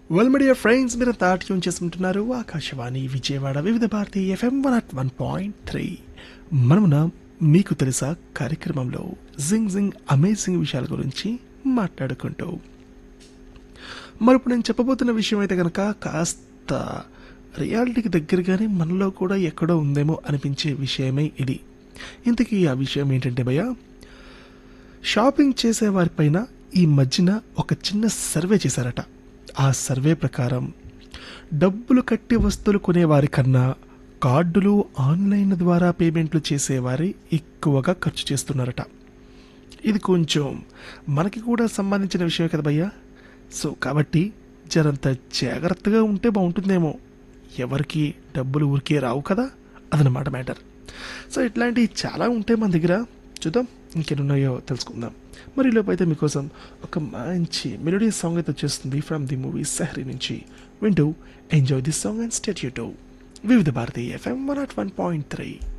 well media friends మీరు tune చేసుకుంటున్నారు Akashvani Vijayawada Vividh Bharati FM one at one point three మనమున మీకు తెలుసా కార్యక్రమంలో జింగ్ జింగ్ అమేజింగ్ విషయాల గురించి మాట్లాడుకుంటూ మరి ఇప్పుడు నేను చెప్పబోతున్న విషయం అయితే కనుక కాస్త రియాలిటీకి దగ్గరగానే మనలో కూడా ఎక్కడో ఉందేమో అనిపించే విషయమే ఇది ఇంతకీ ఆ విషయం ఏంటంటే భయ్య షాపింగ్ చేసే వారిపైన ఈ మధ్యన ఒక చిన్న సర్వే చేశారట ఆ సర్వే ప్రకారం డబ్బులు కట్టి వస్తువులు కొనేవారి కన్నా కార్డులు ఆన్లైన్ ద్వారా పేమెంట్లు చేసేవారి ఎక్కువగా ఖర్చు చేస్తున్నారట ఇది కొంచెం మనకి కూడా సంబంధించిన విషయమే కదా భయ్యా సో కాబట్టి జరంత జాగ్రత్తగా ఉంటే బాగుంటుందేమో ఎవరికి డబ్బులు ఊరికే రావు కదా అదనమాట మ్యాటర్ సో ఇట్లాంటివి చాలా ఉంటాయి మన దగ్గర చూద్దాం ఇంకెన్నున్నాయో తెలుసుకుందాం మరి లోపు అయితే మీకోసం ఒక మంచి మెలోడీ సాంగ్ అయితే వచ్చేస్తుంది ఫ్రమ్ ది మూవీ సహరీ నుంచి వింటూ enjoy this song and stay యూ Vividh Bharati FM one not one point three